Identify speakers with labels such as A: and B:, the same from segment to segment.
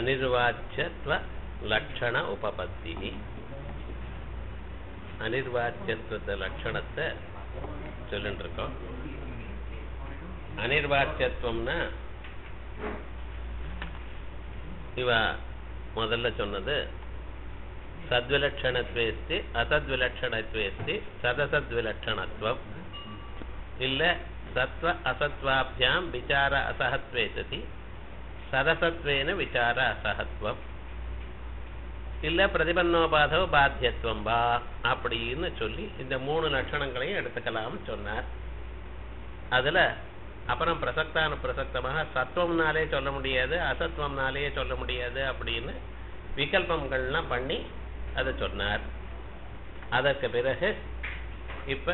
A: அனிர்வாச்சியத்துவ லட்சண உபபத்தி அனிர்வாச்சியத்துவ லட்சணத்தை சொல்லிட்டு இருக்கோம் அனிர்வாச்சியத்துவம்னா இவ முதல்ல சொன்னது சத்விலட்சணத்வேஸ்தி அசத்விலட்சணத்வேஸ்தி சதசத்விலட்சணத்துவம் இல்ல சத்வ அசத்வாபியாம் விசார அசகத்வே சதி சதசத்வேன விசார அசகத்வம் இல்ல பிரதிபன்னோபாதோ பாத்தியத்துவம் வா அப்படின்னு சொல்லி இந்த மூணு லட்சணங்களையும் எடுத்துக்கலாம் சொன்னார் அதுல அப்புறம் பிரசக்தான பிரசக்தமாக சத்துவம்னாலே சொல்ல முடியாது அசத்துவம்னாலே சொல்ல முடியாது அப்படின்னு விகல்பங்கள்லாம் பண்ணி அதை சொன்னார் அதற்கு பிறகு இப்ப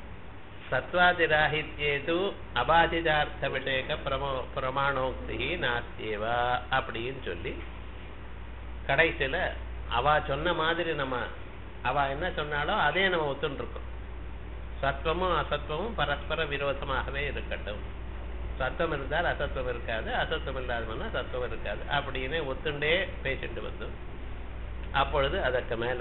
A: சத்வாதிராகித்யேது அபாதிதார்த்த விஷயக பிரமோ பிரமாணோக்தி நாஸ்தியவா அப்படின்னு சொல்லி கடைசியில அவ சொன்ன மாதிரி நம்ம அவ என்ன சொன்னாலோ அதே நம்ம ஒத்துன்னு இருக்கோம் சத்வமும் அசத்துவமும் பரஸ்பர விரோதமாகவே இருக்கட்டும் சத்துவம் இருந்தால் அசத்துவம் இருக்காது அசத்துவம் இல்லாதவனா சத்துவம் இருக்காது அப்படின்னு ஒத்துண்டே பேசிட்டு வந்தோம் அப்பொழுது அதற்கு மேல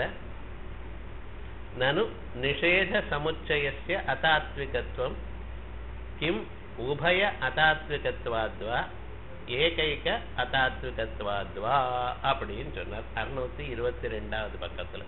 A: நனு நிஷேத சமுச்சயசிய அதாத்விகத்துவம் கிம் உபய அதாத்விகத்வாத்வா ஏகைக அதாத்விகத்வாத்வா அப்படின்னு சொன்னார் அறுநூத்தி இருபத்தி ரெண்டாவது பக்கத்துல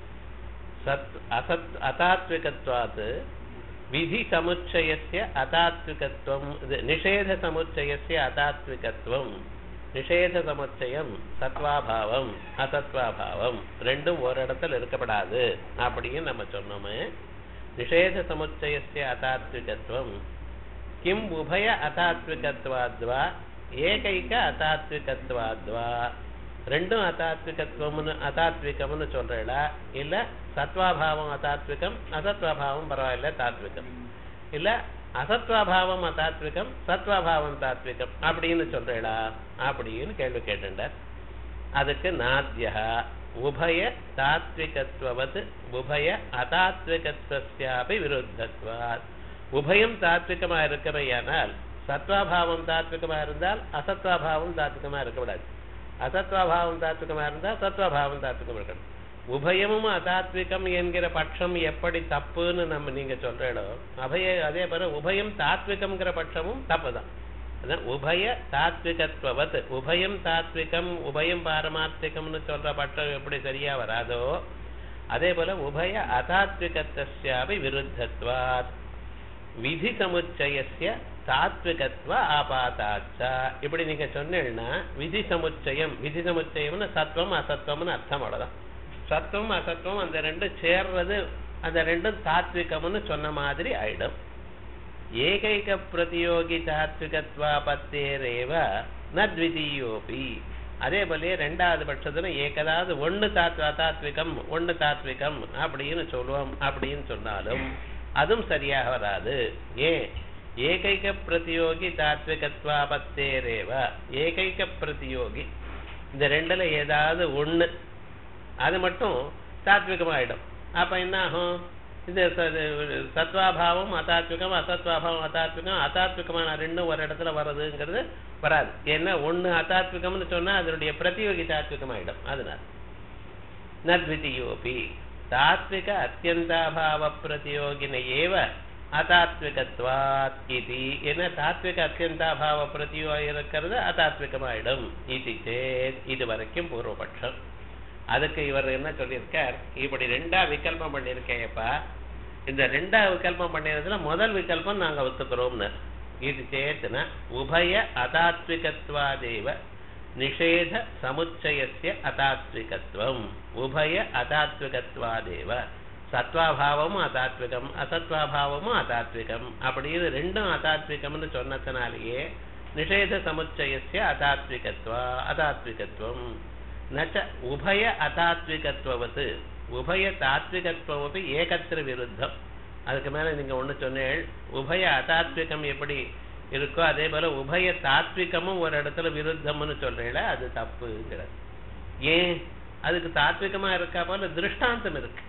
A: சத் அசத் அதாத்விகத்வாத் விதி சமுச்சயசிய அதாத்விகத்துவம் இது நிஷேத சமுச்சயசிய அதாத்விகத்துவம் நிஷேத சமுச்சயம் சத்வாபாவம் அசத்வாபாவம் ரெண்டும் ஒரு இடத்துல இருக்கப்படாது அப்படின்னு நம்ம சொன்னோமே நிஷேத சமுச்சயசிய அதாத்விகத்துவம் கிம் உபய அதாத்விகத்வாத்வா ஏகைக அதாத்விகத்வாத்வா ரெண்டும் அதாத்விகத்துவம்னு அதாத்விகம்னு சொல்றா இல்ல சத்வாபாவம் அதாத்விகம் அசத்வாபாவம் பரவாயில்ல தாத்விகம் இல்ல அசத்வாபாவம் அதாத்விகம் சத்வாபாவம் தாத்விகம் அப்படின்னு சொல்றா அப்படின்னு கேள்வி கேட்டுண்டார் அதுக்கு நாத்தியா உபய தாத்விகத்துவத் உபய அதாத்விகத்வஸ்யாபி விருத்தத்வாத் உபயம் தாத்விகமா இருக்கிறையானால் சத்வாபாவம் தாத்விகமா இருந்தால் அசத்வாபாவம் தாத்விகமா இருக்கக்கூடாது அசத்வாபாவம் தாத்விகமா இருந்தால் சத்வாபாவம் தாத்விகம் இருக்கணும் உபயமும் அதாத்விகம் என்கிற பட்சம் எப்படி தப்புன்னு நம்ம நீங்க சொல்றீங்களோ அபய அதே போல உபயம் தாத்விகம்ங்கிற பட்சமும் தப்பு தான் அதான் உபய தாத்விகத்துவத் உபயம் தாத்விகம் உபயம் பாரமார்த்திகம்னு சொல்ற பட்சம் எப்படி சரியா வராதோ அதே போல உபய அதாத்விகத்தியாபி விருத்தத்வாத் விதி சமுச்சயசிய தாத்விகத்வ ஆபாதாச்சா இப்படி நீங்க சொன்னீங்கன்னா விதி சமுச்சயம் விதி சமுச்சயம்னு சத்துவம் அசத்துவம்னு அர்த்தம் அவ்வளவுதான் சத்துவம் அசத்துவம் அந்த ரெண்டும் சேர்றது அந்த ரெண்டும் தாத்விகம்னு சொன்ன மாதிரி ஆயிடும் ஏகைக பிரதியோகி தாத்விகத்வாபத்தேரேவ நத்விதீயோபி அதே போலயே ரெண்டாவது பட்சத்துல ஏகதாவது ஒண்ணு தாத்வ தாத்விகம் ஒண்ணு தாத்விகம் அப்படின்னு சொல்லுவோம் அப்படின்னு சொன்னாலும் அதுவும் சரியாக வராது ஏன் ஏகைக பிரதியோகி தாத்விகத்வாபத்தேரேவ ஏகைக பிரதியோகி இந்த ரெண்டுல ஏதாவது ஒண்ணு அது மட்டும் தாத்விகமாயிடும் அப்ப என்ன ஆகும் இந்த சத்வாபாவம் அதாத்விகம் அசத்வாபாவம் அதாத்விகம் அதாத்விகமான ரெண்டும் ஒரு இடத்துல வர்றதுங்கிறது வராது ஏன்னா ஒண்ணு அதாத்விகம்னு சொன்னா அதனுடைய பிரதியோகி தாத்விகமாயிடும் அதனால நத்விதியோபி தாத்விக அத்தியந்தாபாவ பிரதியோகின ஏவ அதாத்விகத்வாத் இது என்ன தாத்விக அத்தியந்தாபாவ பிரதியோகம் இருக்கிறது அதாத்விகமாயிடும் இது சேத் இது வரைக்கும் பூர்வபட்சம் அதுக்கு இவர் என்ன சொல்லியிருக்கார் இப்படி ரெண்டா விகல்பம் பண்ணியிருக்கேப்பா இந்த ரெண்டா விகல்பம் பண்ணினதுல முதல் விகல்பம் நாங்க ஒத்துக்கிறோம்னு இது சேத்துனா உபய அதாத்விகத்வாதேவ நிஷேத சமுச்சயசிய அதாத்விகத்துவம் உபய அதாத்விகத்வாதேவ சத்வாபாவமும் அதாத்விகம் அசத்வாபாவமும் அதாத்விகம் அப்படின்னு ரெண்டும் அதாத்விகம்னு சொன்னதுனாலேயே நிஷேத சமுச்சயசிய அதாத்விகத்வா அதாத்விகத்துவம் நச்ச உபய அதாத்விகத்துவத்து உபய தாத்விகத்துவமப்பி ஏகத்திர விருத்தம் அதுக்கு மேல நீங்க ஒண்ணு சொன்னேள் உபய அதாத்விகம் எப்படி இருக்கோ அதே போல உபய தாத்விகமும் ஒரு இடத்துல விருத்தம்னு சொல்றீங்கள அது தப்புங்கிறது ஏன் அதுக்கு தாத்விகமா இருக்கா போல திருஷ்டாந்தம் இருக்கு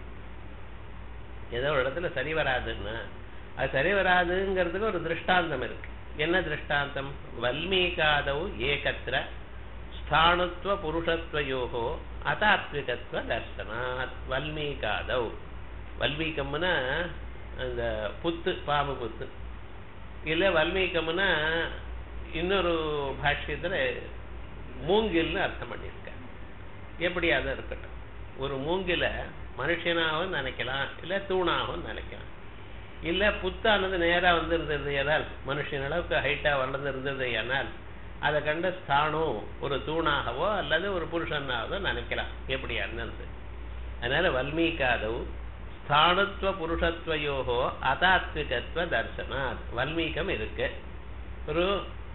A: ஏதோ ஒரு இடத்துல சரி வராதுன்னா அது சரி வராதுங்கிறதுக்கு ஒரு திருஷ்டாந்தம் இருக்கு என்ன திருஷ்டாந்தம் வல்மீகாதவ் ஏகத்திர ஸ்தானுத்வ புருஷத்வயோகோ அதாத்விகத்துவ தர்சனாத் வல்மீகாதவ் வல்மீகம்னா அந்த புத்து பாம்பு புத்து இல்லை வல்மீகம்னா இன்னொரு பாஷ்யத்தில் மூங்கில்னு அர்த்தம் பண்ணியிருக்க எப்படி அது இருக்கட்டும் ஒரு மூங்கில மனுஷனாகவும் நினைக்கலாம் இல்லை தூணாகவும் நினைக்கலாம் இல்லை புத்தானது நேராக வந்திருந்தது ஏனால் மனுஷன் அளவுக்கு ஹைட்டாக வளர்ந்துருந்தது ஏனால் அதை கண்ட ஸ்தானம் ஒரு தூணாகவோ அல்லது ஒரு புருஷனாகவோ நினைக்கலாம் எப்படி அண்ணது அதனால வல்மீகாதவ் ஸ்தானத்துவ புருஷத்வயோகோ அதாத்விகத்துவ தர்சனாத் வல்மீகம் இருக்கு ஒரு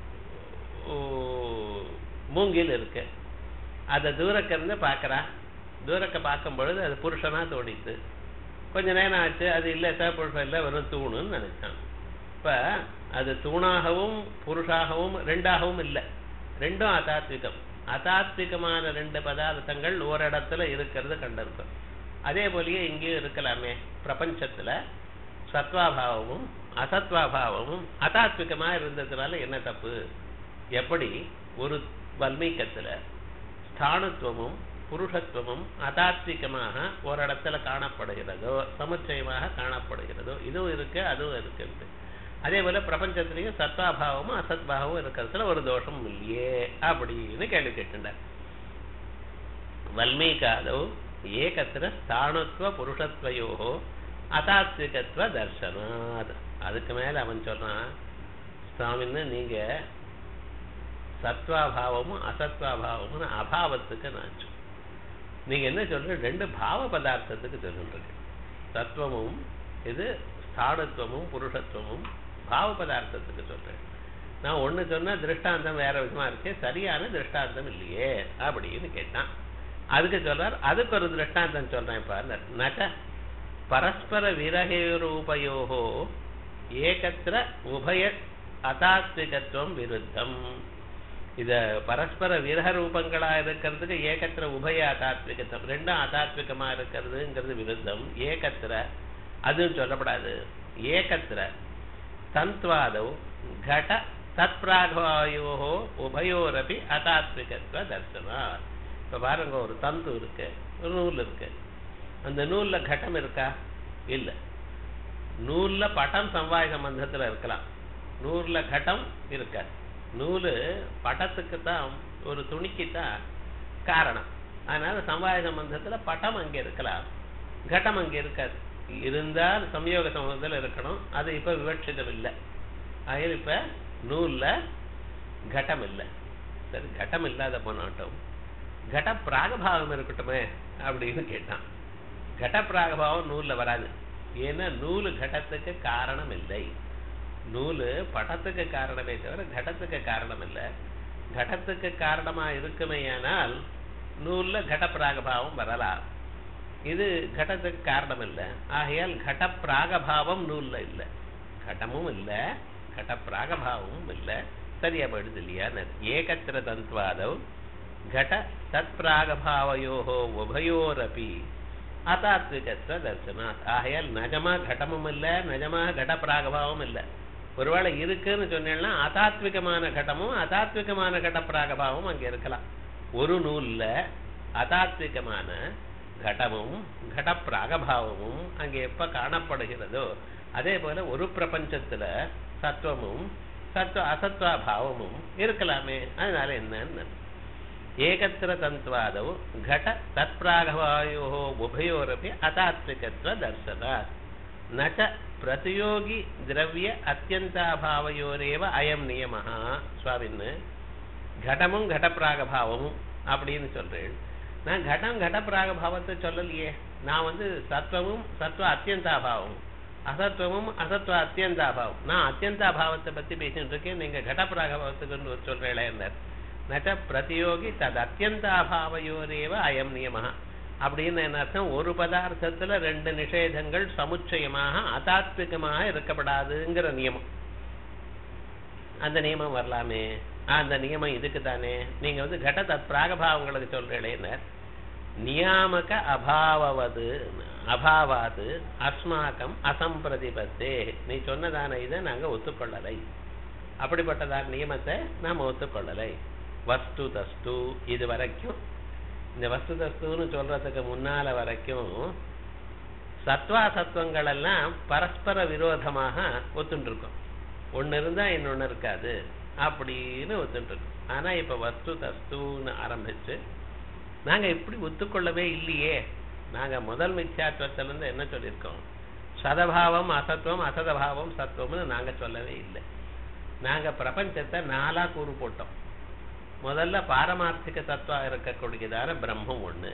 A: மூங்கில் இருக்கு அதை தூரக்கிருந்து பார்க்குறான் தூரக்க பார்க்கும் பொழுது அது புருஷனா தோடித்து கொஞ்ச நேரம் ஆச்சு அது இல்லை சார் புருஷன் இல்லை வெறும் தூணுன்னு நினைச்சான் இப்போ அது தூணாகவும் புருஷாகவும் ரெண்டாகவும் இல்லை ரெண்டும் அதாத்விகம் அதாத்விகமான ரெண்டு பதார்த்தங்கள் ஓரிடத்துல இருக்கிறது கண்டிருக்கும் அதே போலயே இங்கேயும் இருக்கலாமே பிரபஞ்சத்துல சத்வாபாவமும் அசத்வாபாவமும் அதாத்விகமா இருந்ததுனால என்ன தப்பு எப்படி ஒரு வல்மீகத்துல ஸ்தானத்துவமும் புருஷத்துவமும் அதாத்விகமாக ஒரு இடத்துல காணப்படுகிறதோ சமுச்சயமாக காணப்படுகிறதோ இதுவும் இருக்கு அதுவும் இருக்கு அதே போல பிரபஞ்சத்திலையும் சத்வாபாவமும் அசத்பாவமும் இருக்கிறதுல ஒரு தோஷம் இல்லையே அப்படின்னு கேள்வி கேட்டுட்டார் வல்மீகாதோ ஏகத்திர ஸ்தானுத்வ புருஷத்வயோ அதாத்விகத்துவ தர்சனாத் அதுக்கு மேல அவன் சொல்றான் சுவாமின்னு நீங்க சத்வாபாவமும் அசத்வாபாவமும் அபாவத்துக்கு நான் நீங்க என்ன சொல்ற ரெண்டு பாவ பதார்த்தத்துக்கு சொல்லுன்றீங்க தத்துவமும் இது ஸ்தானத்துவமும் புருஷத்துவமும் பாவ பதார்த்தத்துக்கு சொல்றேன் நான் ஒண்ணு சொன்னா திருஷ்டாந்தம் வேற விதமா இருக்கு சரியான திருஷ்டாந்தம் இல்லையே அப்படின்னு கேட்டான் அதுக்கு சொல்றார் அதுக்கு ஒரு திருஷ்டாந்தம் சொல்றேன் இப்ப நக பரஸ்பர விரகேரூபயோகோ ஏகத்திர உபய அதாத்விகத்துவம் விருத்தம் இத பரஸ்பர விரக ரூபங்களா இருக்கிறதுக்கு ஏகத்திர உபய அதாத்விகத்துவம் ரெண்டும் அதாத்விகமா இருக்கிறதுங்கிறது விருத்தம் ஏகத்திர அதுவும் சொல்லப்படாது ஏகத்திர தந்த்வாதவ் கட தத் பிராகவாயோ உபயோரபி அதாத்விகத்துவ தர்சனா இப்ப பாருங்க ஒரு தந்து இருக்கு ஒரு நூல் இருக்கு அந்த நூல்ல கட்டம் இருக்கா இல்ல நூல்ல பட்டம் சம்வாய சம்பந்தத்துல இருக்கலாம் நூல்ல கட்டம் இருக்காது நூலு பட்டத்துக்கு தான் ஒரு துணிக்கு தான் காரணம் அதனால சம்வாய சம்பந்தத்துல பட்டம் அங்க இருக்கலாம் கட்டம் அங்க இருக்காது இருந்தால் சம்யோக சம்பந்தத்தில் இருக்கணும் அது இப்ப விவட்சிதம் இல்லை ஆகிய இப்ப நூல்ல கட்டம் இல்லை சரி கட்டம் இல்லாத போனாட்டும் கட பிராகபாவம் இருக்கட்டுமே அப்படின்னு கேட்டான் கட பிராகபாவம் நூல்ல வராது ஏன்னா நூலு கடத்துக்கு காரணம் இல்லை நூலு படத்துக்கு காரணமே தவிர கடத்துக்கு காரணம் இல்லை கடத்துக்கு காரணமா இருக்குமேயானால் நூல்ல கட பிராகபாவம் வரலாம் இது கடத்துக்கு காரணம் இல்லை ஆகையால் கட பிராகபாவம் நூல்ல இல்லை கடமும் இல்லை கட பிராகபாவமும் இல்லை சரியா போயிடுது இல்லையா ஏகத்திர தந்த்வாதவ் घट தத்பிராகபாவயோகோ உபயோரப்பி அதாத்விகத்துவ தர்சனாத் ஆகையால் நஜமா கடமும் இல்லை நஜமா கட பிராகபாவம் இல்லை ஒருவேளை இருக்குன்னு சொன்னேன்னா அதாத்விகமான கடமும் அதாத்விகமான கட பிராகபாவம் அங்க இருக்கலாம் ஒரு நூல்ல அதாத்விகமான கடமும் கட பிராகபாவமும் அங்கே எப்ப காணப்படுகிறதோ அதே போல ஒரு பிரபஞ்சத்துல சத்துவமும் சத்துவ அசத்வாபாவமும் இருக்கலாமே அதனால என்னன்னு ஏகத்திர தந்த்வாதௌ घट तत्प्रागभायोः उभयोरपि अतात्विकत्व दर्शनात् न च प्रतियोगि द्रव्य அத்தியந்தாபாவையோரேவ அயம் நியமஹ சுவாமின்னு கடமும் கடப்பிராகபாவமும் அப்படின்னு சொல்றேன் நான் கடம் கடப்பிராகபாவத்தை சொல்லலையே நான் வந்து சத்வமும் சத்வ அத்தியந்தாபாவமும் அசத்வமும் அசத்வ அத்தியந்தாபாவம் நான் அத்தியந்தாபாவத்தை பத்தி பேசிட்டு இருக்கேன் நீங்க கடப்பிராகபாவத்துக்கு சொல்றேன் என்ன நச்ச பிரதியோகி தது அத்தியந்தாபாவையோரேவ அயம் நியம அப்படின்னு என்ன அர்த்தம் ஒரு பதார்த்தத்துல ரெண்டு நிஷேதங்கள் சமுச்சயமாக அதாத்விகமாக இருக்கப்படாதுங்கிற நியமம் அந்த நியமம் வரலாமே அந்த நியமம் இதுக்கு தானே நீங்க வந்து கட தத் பிராகபாவங்களுக்கு சொல்றேன்னு நியாமக அபாவது அபாவாது அஸ்மாக்கம் அசம்பிரதிபத்தே நீ சொன்னதான இதை நாங்க ஒத்துக்கொள்ளலை அப்படிப்பட்டதான நியமத்தை நாம் ஒத்துக்கொள்ளலை வஸ்து தஸ்து இது வரைக்கும் இந்த வஸ்து தஸ்துன்னு சொல்றதுக்கு முன்னால வரைக்கும் சத்வா சத்துவங்கள் எல்லாம் பரஸ்பர விரோதமாக ஒத்துட்டு இருக்கும் ஒன்னு இருந்தா இன்னொன்னு இருக்காது அப்படின்னு ஒத்துட்டு இருக்கும் ஆனா இப்ப வஸ்து தஸ்துன்னு ஆரம்பிச்சு நாங்க இப்படி ஒத்துக்கொள்ளவே இல்லையே நாங்க முதல் மித்யாத்வத்துல இருந்து என்ன சொல்லியிருக்கோம் சதபாவம் அசத்துவம் அசதபாவம் சத்துவம்னு நாங்க சொல்லவே இல்லை நாங்க பிரபஞ்சத்தை நாலா கூறு போட்டோம் முதல்ல பாரமார்த்திக தத்துவம் இருக்கக்கூடியதான பிரம்மம் ஒண்ணு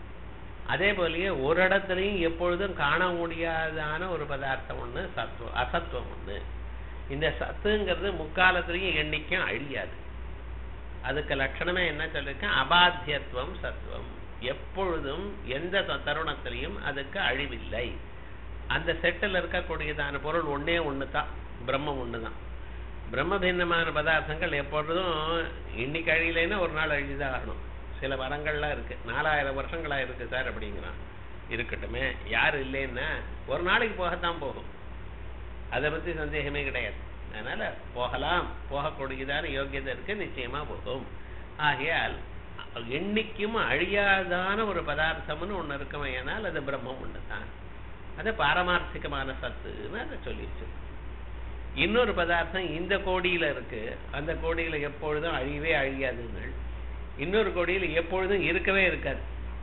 A: அதே போலயே ஒரு இடத்துலையும் எப்பொழுதும் காண முடியாதான ஒரு பதார்த்தம் ஒண்ணு சத்துவம் அசத்துவம் ஒண்ணு இந்த சத்துங்கிறது முக்காலத்திலையும் எண்ணிக்கும் அழியாது அதுக்கு லட்சணமே என்ன சொல்லிருக்கேன் அபாத்தியத்துவம் சத்துவம் எப்பொழுதும் எந்த த- தருணத்திலையும் அதுக்கு அழிவில்லை அந்த செட்டில் இருக்கக்கூடியதான பொருள் ஒண்ணே ஒன்று தான் பிரம்மம் ஒன்று தான் பிரம்ம பின்னமான பதார்த்தங்கள் எப்பொழுதும் இன்னைக்கு அழியலைன்னா ஒரு நாள் அழிதான் ஆகணும் சில மரங்கள்லாம் இருக்கு நாலாயிரம் வருஷங்களா இருக்கு சார் அப்படிங்கிறான் இருக்கட்டுமே யார் இல்லைன்னா ஒரு நாளைக்கு போகத்தான் போகும் அதை பத்தி சந்தேகமே கிடையாது அதனால போகலாம் போகக்கூடியதான யோக்கியதை இருக்கு நிச்சயமா போகும் ஆகையால் என்னைக்கும் அழியாதான ஒரு பதார்த்தம்னு ஒண்ணு இருக்குமே ஆனால் அது பிரம்மம் ஒன்று தான் அது பாரமார்த்திகமான சத்துன்னு அதை சொல்லிடுச்சு இன்னொரு பதார்த்தம் இந்த கோடியில இருக்கு அந்த கோடியில எப்பொழுதும் அழியவே அழியாதுங்கள் இன்னொரு கோடியில எப்பொழுதும் இருக்கவே இருக்காது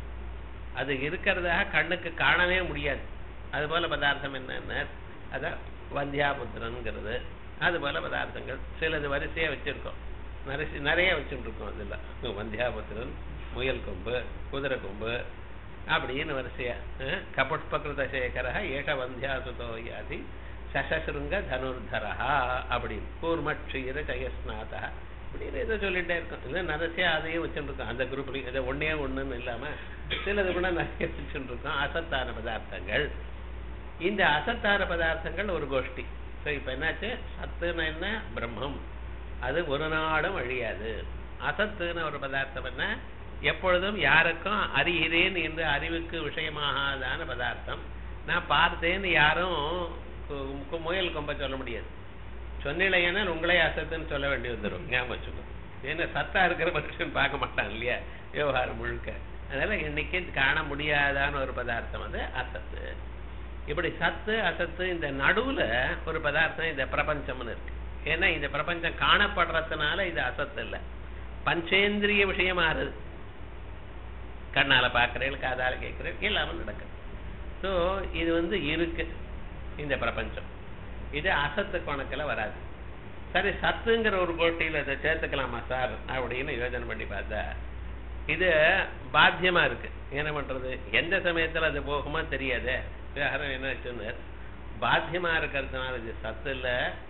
A: அது இருக்கிறதாக கண்ணுக்கு காணவே முடியாது அது போல பதார்த்தம் என்னன்னா அதான் வந்தியாபுத்திரன்கிறது அது போல பதார்த்தங்கள் சிலது வரிசையா வச்சிருக்கோம் நிறைய நிறைய வச்சுட்டு இருக்கோம் அதுல வந்தியாபுத்திரன் முயல் கொம்பு குதிரை கொம்பு அப்படின்னு வரிசையா அஹ், கபுஷ்பகிருத சேகர ஏஷ வந்தியாசுதோ யாதி சசசிருங்க தனுர்தரஹா அப்படின்னு கூர்மட்சீர ஜெயஸ்நாதா அப்படின்னு ஏதோ சொல்லிட்டே இருக்கும் இல்லை நிறைய அதையும் வச்சுட்டு இருக்கோம் அந்த குரூப்லையும் இதை ஒன்னே ஒண்ணுன்னு இல்லாம சிலது கூட நிறைய வச்சுட்டு இருக்கோம் அசத்தான பதார்த்தங்கள் இந்த அசத்தான பதார்த்தங்கள் ஒரு கோஷ்டி ஸோ இப்போ என்னாச்சு சத்துன்னு என்ன பிரம்மம் அது ஒரு நாளும் அழியாது அசத்துன்னு ஒரு பதார்த்தம் என்ன எப்பொழுதும் யாருக்கும் அறிகிறேன் என்று அறிவுக்கு விஷயமாகாதான பதார்த்தம் நான் பார்த்தேன்னு யாரும் கு- கு- முயல் கொம்ப சொல்ல முடியாது சொன்னிலையானால் உங்களே அசத்துன்னு சொல்ல வேண்டி வந்துடும் ஞாபகம் வச்சுக்கோ ஏன்னா சத்தா இருக்கிற மனுஷன் பார்க்க மாட்டான் இல்லையா விவகாரம் முழுக்க அதனால இன்னைக்கு காண முடியாதான ஒரு பதார்த்தம் அது அசத்து இப்படி சத்து அசத்து இந்த நடுவுல ஒரு பதார்த்தம் இந்த பிரபஞ்சம்னு இருக்கு ஏன்னா இந்த பிரபஞ்சம் காணப்படுறதுனால இது அசத்து இல்லை பஞ்சேந்திரிய விஷயமா ஆறுது கண்ணால பார்க்கிறேன் காதால கேட்கிறேன் எல்லாமே நடக்குது ஸோ இது வந்து இருக்கு இந்த பிரபஞ்சம் இது அசத்து கணக்குல வராது சரி சத்துங்கிற ஒரு கோட்டியில இதை சேர்த்துக்கலாமா சார் அப்படின்னு யோசனை பண்ணி பார்த்தா இது பாத்தியமா இருக்கு என்ன பண்றது எந்த சமயத்துல அது போகுமோ தெரியாதே விவகாரம் என்ன சொன்னார் பாத்தியமா இருக்கிறதுனால இது சத்து இல்ல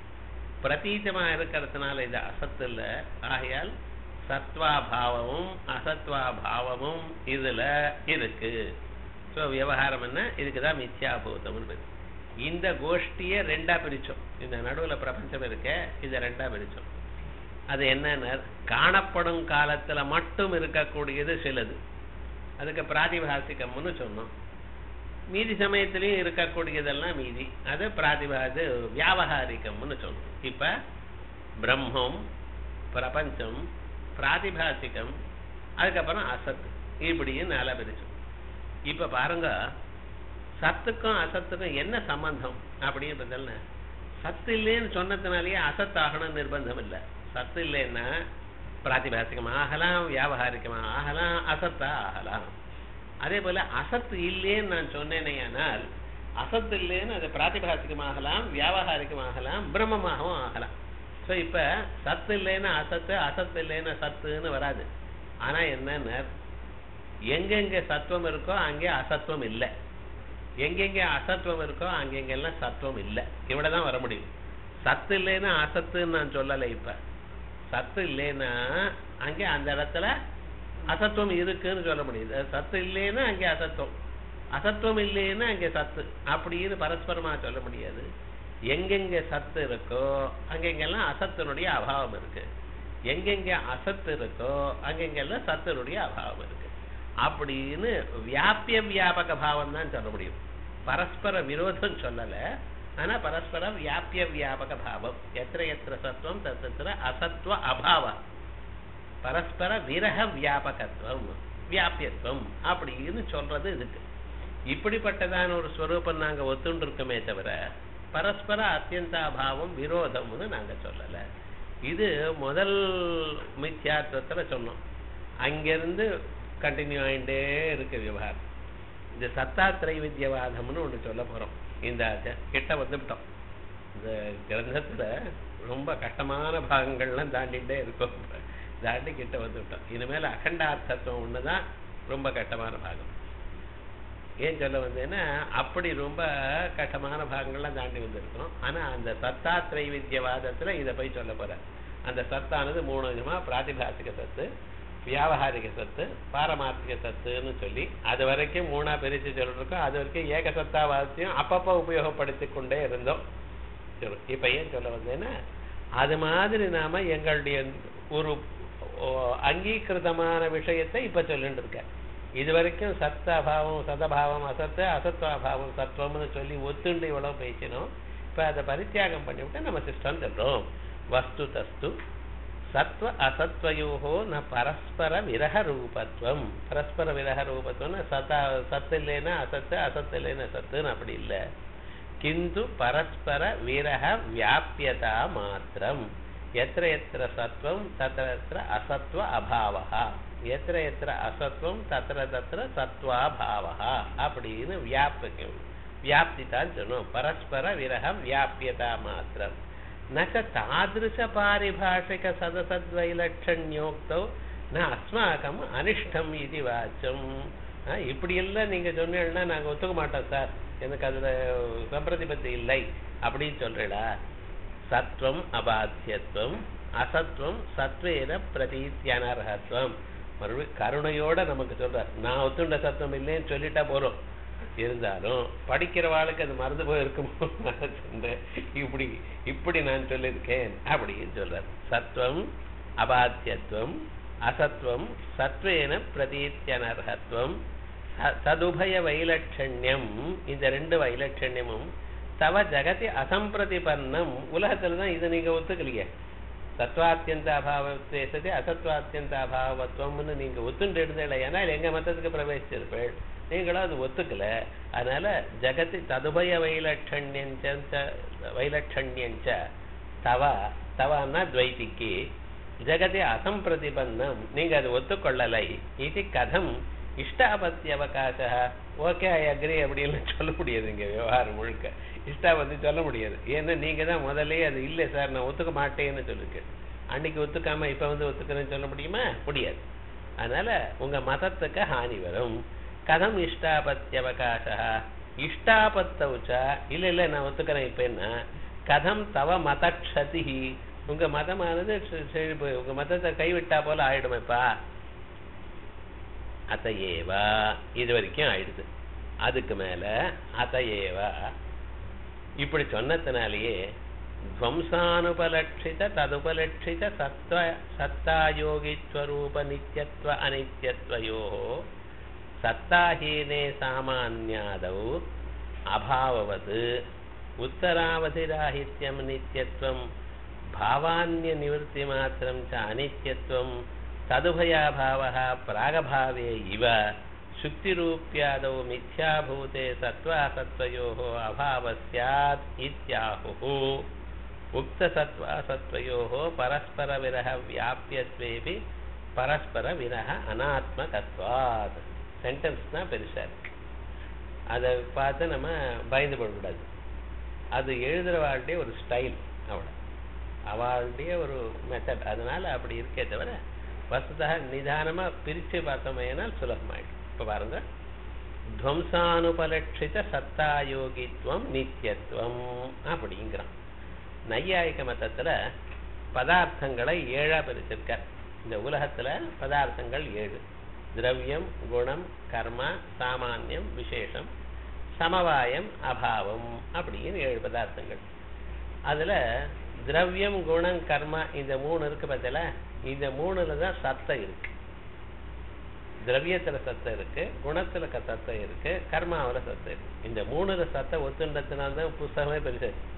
A: பிரதீதமா இருக்கிறதுனால இது அசத்து இல்ல ஆகையால் சத்வா பாவமும் அசத்வா பாவமும் இதுல இருக்கு ஸோ விவகாரம் என்ன இதுக்குதான் மித்யாபூதம்னு பேரு இந்த கோஷ்டியை ரெண்டா பிரிச்சோம் இந்த நடுவுல பிரபஞ்சம் இருக்க இதை ரெண்டா பிரிச்சோம் அது என்னன்னா காணப்படும் காலத்துல மட்டும் இருக்கக்கூடியது சிலது அதுக்கு பிராதிபாசிகம்னு சொன்னோம் மீதி சமயத்திலையும் இருக்கக்கூடியதெல்லாம் மீதி அது பிராதிபாது வியாபகாரிகம்னு சொன்னோம் இப்ப பிரம்மம் பிரபஞ்சம் பிராதிபாசிகம் அதுக்கப்புறம் அசத் இப்படியும் நாலா பிரிச்சோம் இப்ப பாருங்க சத்துக்கும் அசத்துக்கும் என்ன சம்பந்தம் அப்படின்றதுல சத்து இல்லைன்னு சொன்னதுனாலேயே அசத்து ஆகணும்னு நிர்பந்தம் இல்லை சத்து இல்லைன்னா பிராதிபாசிகம் ஆகலாம் வியாபகாரிகமா ஆகலாம் அசத்தா ஆகலாம் அதே போல அசத்து இல்லைன்னு நான் சொன்னேனேயானால் அசத்து இல்லைன்னு அது பிராதிபாசிகமாகலாம் வியாபகாரிகமாகலாம் பிரம்மமாகவும் ஆகலாம் ஸோ இப்ப சத்து இல்லைன்னா அசத்து அசத்து இல்லைன்னா சத்துன்னு வராது ஆனா என்னன்னா எங்கெங்க சத்துவம் இருக்கோ அங்கே அசத்துவம் இல்லை எங்கெங்க அசத்துவம் இருக்கோ அங்கெங்கெல்லாம் சத்துவம் இல்லை இவ்வளவுதான் வர முடியும் சத்து இல்லைன்னா அசத்துன்னு நான் சொல்லலை இப்ப சத்து இல்லைன்னா அங்கே அந்த இடத்துல அசத்துவம் இருக்குன்னு சொல்ல முடியுது சத்து இல்லைன்னா அங்கே அசத்துவம் அசத்துவம் இல்லைன்னா அங்கே சத்து அப்படின்னு பரஸ்பரமா சொல்ல முடியாது எங்கெங்க சத்து இருக்கோ அங்கெங்கெல்லாம் அசத்தினுடைய அபாவம் இருக்கு எங்கெங்க அசத்து இருக்கோ அங்கெங்கெல்லாம் சத்தினுடைய அபாவம் இருக்கு அப்படின்னு வியாபிய வியாபக பாவம் தான் சொல்ல முடியும் பரஸ்பர விரோதம் சொல்லல ஆனா பரஸ்பர வியாபிய வியாபக பாவம் எத்திர எத்திர சத்துவம் தத்திர அசத்துவ அபாவம் பரஸ்பர விரக வியாபகத்துவம் வியாபியத்துவம் அப்படின்னு சொல்றது இதுக்கு இப்படிப்பட்டதான ஒரு ஸ்வரூபம் நாங்க ஒத்துண்டு இருக்கோமே தவிர பரஸ்பர அத்தியந்தாபாவம் விரோதம்னு நாங்க சொல்லல இது முதல் மித்யாத்வத்துல சொன்னோம் அங்கிருந்து கண்டினியூ ஆயிட்டே இருக்கு விவகாரம் இந்த சத்தாத்திரை வித்யவாதம்னு ஒண்ணு சொல்ல போறோம் இந்த அத- கிட்ட வந்துவிட்டோம் இந்த கிரந்தத்துல ரொம்ப கஷ்டமான பாகங்கள்லாம் தாண்டிட்டே இருக்கும் தாண்டி கிட்ட வந்துவிட்டோம் இனிமேல் அகண்டார்த்தத்துவம் ஒண்ணுதான் ரொம்ப கஷ்டமான பாகம் ஏன் சொல்ல வந்தேன்னா அப்படி ரொம்ப கஷ்டமான பாகங்கள்லாம் தாண்டி வந்திருக்கிறோம் ஆனா அந்த சத்தாத்திரை வித்யவாதத்துல இதை போய் சொல்ல போறேன் அந்த சத்தானது மூணு விதமா பிராதிபாசிக சத்து வியாபகாரிக சத்து பாரமார்த்திக சத்துன்னு சொல்லி அது வரைக்கும் மூணா பிரிச்சு சொல்லிருக்கோம் அது வரைக்கும் ஏக சத்தாவாதத்தையும் அப்பப்போ உபயோகப்படுத்தி கொண்டே இருந்தோம் சரி இப்ப ஏன் சொல்ல வந்தேன்னா அது மாதிரி நாம எங்களுடைய ஒரு ஓ, அங்கீகிருதமான விஷயத்தை இப்ப சொல்லிட்டு இருக்க இது வரைக்கும் சத்தாபாவம் சதபாவம் அசத்து அசத்வாபாவம் சத்வம்னு சொல்லி ஒத்துண்டு இவ்வளவு பேசினோம் இப்ப அதை பரித்தியாகம் பண்ணிவிட்டு நம்ம சிஸ்டம் சொல்றோம் வஸ்து தஸ்து சத்வ அசத்வயோகோ ந பரஸ்பர விரக ரூபத்துவம் பரஸ்பர விரக ரூபத்துவம்னா சத்தா சத்து இல்லைன்னா அசத்து அசத்து இல்லைன்னா சத்துன்னு அப்படி இல்லை கிந்து பரஸ்பர விரக வியாபியதா மாத்திரம் எத்திர எத்திர சத்வம் தத்திர எத்திர அசத்வ அபாவः எத்திர எத்திர அசத்வம் தத்திர தத்திர சத்வாபாவः அப்படின்னு வியாபிக்கும் வியாப்தி தான் சொன்னோம் பரஸ்பர விரக வியாபியதா மாத்திரம் நச்ச தாதிருஷ பாரிபாஷிக சதசத்வைலட்சண்யோக்தோ ந அஸ்மாக்கம் அனிஷ்டம் இது வாச்சம் ஆஹ், இப்படி எல்லாம் நீங்க சொன்னீங்கன்னா நாங்க ஒத்துக்க மாட்டோம் சார் எனக்கு அதுல சம்பிரதிபத்தி இல்லை அப்படின்னு சொல்றீடா சத்வம் அபாத்தியத்துவம் அசத்வம் சத்வேன பிரதீத்தியனர்ஹத்துவம் மறுபடியும் கருணையோட நமக்கு சொல்றார் நான் ஒத்துண்ட சத்தம் இல்லைன்னு சொல்லிட்டா போறோம் இருந்தாலும் படிக்கிறவாளுக்கு அது மறந்து போயிருக்குமோ சொன்னேன் இப்படி இப்படி நான் சொல்லியிருக்கேன் அப்படின்னு சொல்றார் சத்வம் அபாத்தியத்துவம் அசத்வம் சத்வேன பிரதீத்தியனர்ஹத்துவம் ச- சதுபய வைலட்சண்யம் இந்த ரெண்டு வைலட்சண்யமும் தவ ஜகதி அசம்பிரதிபன்னம் உலகத்துல தான் இதை நீங்க ஒத்துக்கலையே சத்வாத்தியந்த அபாவத்தை சதி அசத்வாத்தியந்த அபாவத்துவம்னு நீங்க ஒத்துண்டு இருந்தீங்களே ஏன்னா எங்க மத்தத்துக்கு பிரவேசிச்சிருப்பேள் நீங்களும் அது ஒத்துக்கல அதனால ஜகதி ததுபய வைலட்சண்யஞ்ச வைலட்சண்யஞ்ச தவ தவன்னா துவைத்திக்கு ஜெகதி அசம்பிரதிபன்னம் நீங்க அது ஒத்துக்கொள்ளலை இது கதம் இஷ்டாபத்தி அவகாச ஓகே ஐ அக்ரி அப்படின்னு சொல்ல முடியாது இங்க விவகாரம் முழுக்க இஷ்டாபத்தி சொல்ல முடியாது ஏன்னா நீங்க தான் முதல்லயே அது இல்லை சார் நான் ஒத்துக்க மாட்டேன்னு சொல்லிருக்கு அன்னைக்கு ஒத்துக்காம இப்ப வந்து ஒத்துக்கிறேன்னு சொல்ல முடியுமா முடியாது அதனால உங்க மதத்துக்கு ஹானி வரும் கதம் இஷ்டாபத்தி அவகாச இஷ்டாபத்தவுச்ச இல்ல இல்ல நான் ஒத்துக்கிறேன் இப்ப என்ன கதம் தவ மத க்ஷதி உங்க மதமானது செ- செழிப்பு உங்க மதத்தை கைவிட்டா போல ஆயிடுமேப்பா அத்தையேவா இது வரைக்கும் ஆயிடுது அதுக்கு மேல அத்தையேவா இப்படி சொன்னதுனாலேயே துவம்சானுபலட்சித ததுபலட்சித சத்வ சத்தாயோகிஸ்வரூப நித்யத்வ அனித்யத்வயோ சத்தாஹீனே சாமான்யாதௌ அபாவவது உத்தராவதிராஹித்யம் நித்யத்வம் भावान्य निवृत्ति मात्रं च अनित्यत्वं तदुभयाभावः प्रागभावे इव शुक्तिरूप्यादौ मिथ्याभूते सत्त्वासत्त्वयोः अभावः स्यात् इत्याहुः उक्तसत्त्वासत्त्वयोः परस्परविरहव्याप्यत्वेऽपि परस्परविरह अनात्मकत्वात् சென்டென்ஸ் தான் பெருசா இருக்கு அதை பார்த்து நம்ம பயந்து போடக்கூடாது அது எழுதுறவாளுடைய ஒரு ஸ்டைல் அவ்வளோ அவளுடைய ஒரு மெத்தட் அதனால அப்படி இருக்கே தவிர வசதா நிதானமா பிரிச்சு பார்த்தோமேனால் சுலபமாயிடும் இப்ப பாருங்க துவம்சானுபலட்சித சத்தாயோகித்வம் நித்தியத்துவம் அப்படிங்கிறான் நையாயிக மதத்துல பதார்த்தங்களை ஏழா பிரிச்சிருக்கார் இந்த உலகத்துல பதார்த்தங்கள் ஏழு திரவியம் குணம் கர்மா சாமானியம் விசேஷம் சமவாயம் அபாவம் அப்படின்னு ஏழு பதார்த்தங்கள் அதுல திரவியம் குணம் கர்மா இந்த மூணு இருக்கு பார்த்தல இந்த மூணுல தான் சத்தம் இருக்கு திரவியத்துல சத்தம் இருக்கு குணத்துல க- சத்தம் இருக்கு கர்மாவுல சத்தம் இருக்கு இந்த மூணுல சத்தம் ஒத்துண்டதுனால தான் புஸ்தகமே பெருசு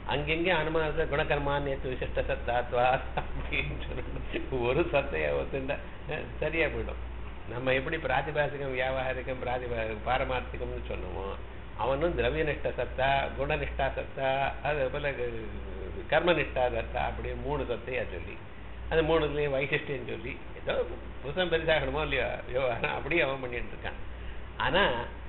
A: அங்கெங்கே அனுமானத்தை குணகர்மானியத்து விசிஷ்ட சத்தாத்வா அப்படின்னு சொல்லணும் ஒரு சத்தையா ஒத்துண்டா அஹ், சரியா போயிடும் நம்ம எப்படி பிராதிபாசிகம் வியாபாரிகம் பிராதிபா பாரமார்த்திகம்னு சொன்னோமோ அவனும் திரவியனிஷ்ட சத்தா குணனிஷ்டா சத்தா அது போல க- கர்மனிஷ்டா சத்தா அப்படி மூணு சத்தையா சொல்லி அது மூணுலேயும் வைசிஷ்டியம் சொல்லி ஏதோ புதுசம் பெரிதாகணுமோ இல்லையோ விவகாரம் அப்படியே அவன் பண்ணிட்டு இருக்கான் ஆனா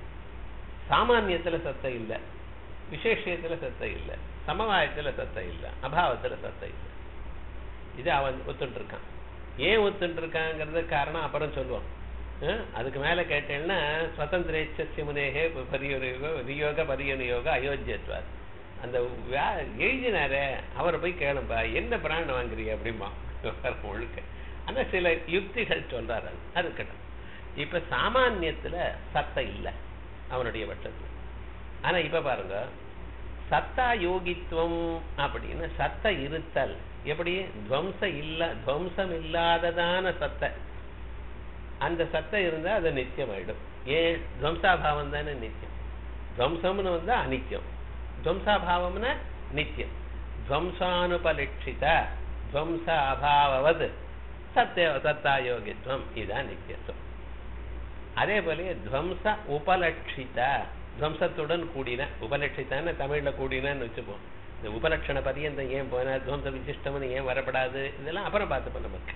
A: சாமானியத்துல சத்தம் இல்லை விசேஷத்துல சத்தம் இல்லை சமவாயத்துல சத்தம் இல்லை அபாவத்துல சத்தம் இல்லை இது அவன் ஒத்துட்டு இருக்கான் ஏன் ஒத்துட்டு இருக்காங்கிறது காரணம் அப்புறம் சொல்லுவான் அஹ் அதுக்கு மேல கேட்டேன்னா சுதந்திரேச்சசிய முனேகே பரியோக வியோக பரியனுயோக அயோத்தியத்வார் அந்த வே- எழுதினாரே அவரை போய் கேளுப்பா என்ன பிராணம் வாங்குறீங்க அப்படிம்பா விவகாரம் முழுக்க ஆனா சில யுக்திகள் சொல்றாரு அது. அது இருக்கட்டும் இப்ப சாமானியத்துல சத்தம் இல்லை அவனுடைய பட்சத்துல ஆனா இப்ப பாருங்க சத்தா யோகித்துவம் அப்படின்னு சத்த இருத்தல் எப்படி துவம்ச இல்ல துவம்சம் இல்லாததான சத்த அந்த சத்தம் இருந்தா அது நித்தியம் ஆயிடும் ஏன் துவம்சாபாவம் தானே நித்தியம் துவம்சம்னு வந்தா அனித்தியம் துவம்சாபாவம்னா நித்தியம் துவம்சானுபலட்சித துவம்ச அபாவது சத்திய சத்தாயோகித்வம் இதான் நித்தியத்துவம் அதே போல துவம்ச உபலட்சித துவம்சத்துடன் கூடின உபலட்சித்தான்னு தமிழ்ல கூடினன்னு வச்சுப்போம் இந்த உபலட்சண பரியந்தம் ஏன் போனா துவம்ச விசிஷ்டம்னு ஏன் வரப்படாது இதெல்லாம் அப்புறம் பார்த்துப்போம் நமக்கு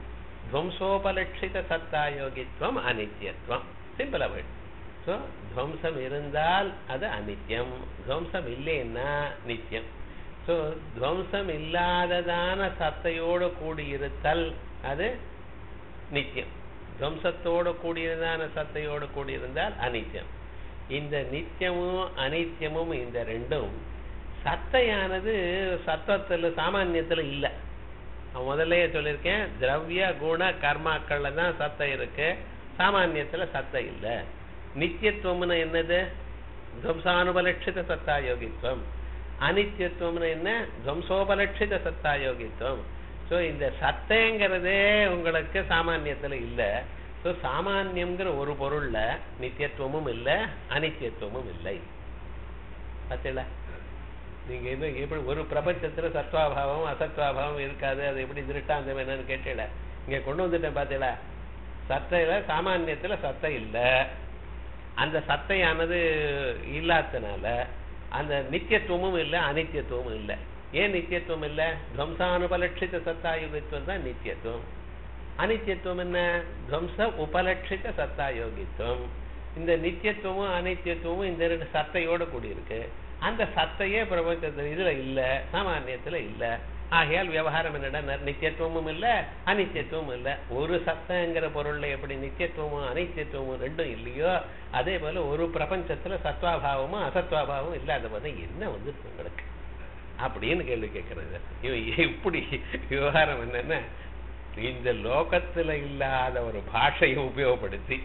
A: துவம்சோபலட்சித சத்தாயோகித்வம் அனித்தியத்துவம் சிம்பிளா போயிடும் ஸோ துவம்சம் இருந்தால் அது அனித்தியம் துவம்சம் இல்லைன்னா நித்தியம் ஸோ துவம்சம் இல்லாததான சத்தையோடு கூடியிருத்தல் அது நித்தியம் துவம்சத்தோடு கூடியதான சத்தையோடு கூடியிருந்தால் அனித்தியம் இந்த நித்தியமும் அனித்தியமும் இந்த ரெண்டும் சத்தையானது சத்தத்துல சாமானியத்துல இல்லை நான் முதல்லயே சொல்லியிருக்கேன் திரவிய குண கர்மாக்கள்ல தான் சத்தம் இருக்கு சாமானியத்துல சத்தம் இல்லை நித்தியத்துவம்னு என்னது துவம்சானுபலட்சித சத்தாயோகித்வம் அனித்தியத்துவம்னு என்ன துவம்சோபலட்சித சத்தாயோகித்வம் ஸோ இந்த சத்தைங்கிறதே உங்களுக்கு சாமானியத்துல இல்லை ஸோ சாமானியம்ங்கிற ஒரு பொருள்ல நித்தியத்துவமும் இல்லை அனித்தியத்துவமும் இல்லை பார்த்தீங்களா நீங்க என்ன எப்படி ஒரு பிரபஞ்சத்துல சத்வாபாவம் அசத்வாபாவம் இருக்காது அது எப்படி திருஷ்டாந்தம் என்னன்னு கேட்டீங்களா இங்க கொண்டு வந்துட்டேன் பார்த்தீங்களா சத்தையில சாமானியத்துல சத்தை இல்லை அந்த சத்தையானது இல்லாதனால அந்த நித்தியத்துவமும் இல்லை அனித்தியத்துவமும் இல்லை ஏன் நித்தியத்துவம் இல்லை துவம்சானுபலட்சித சத்தாயுகத்துவம் தான் நித்தியத்துவம் அனித்தியத்துவம் என்ன துவம்ச உபலட்சித சத்தாயோகித்துவம் இந்த நித்தியத்துவமும் அனித்தியத்துவமும் இந்த ரெண்டு சத்தையோட கூடியிருக்கு அந்த சத்தையே பிரபஞ்சத்துல இதுல இல்ல சாமானியத்துல இல்ல ஆகையால் விவகாரம் என்னடா நித்தியத்துவமும் இல்ல அனித்தியத்துவமும் இல்ல ஒரு சத்தங்கிற பொருள்ல எப்படி நித்தியத்துவமும் அனித்தியத்துவமும் ரெண்டும் இல்லையோ அதே போல ஒரு பிரபஞ்சத்துல சத்வாபாவமும் அசத்வாபாவமும் இல்லாத போது என்ன வந்துருக்கு உங்களுக்கு அப்படின்னு கேள்வி கேட்கறது இவன் இப்படி விவகாரம் என்னன்னா இந்த லோகத்துல இல்லாத ஒரு பாஷையை உபயோகப்படுத்தி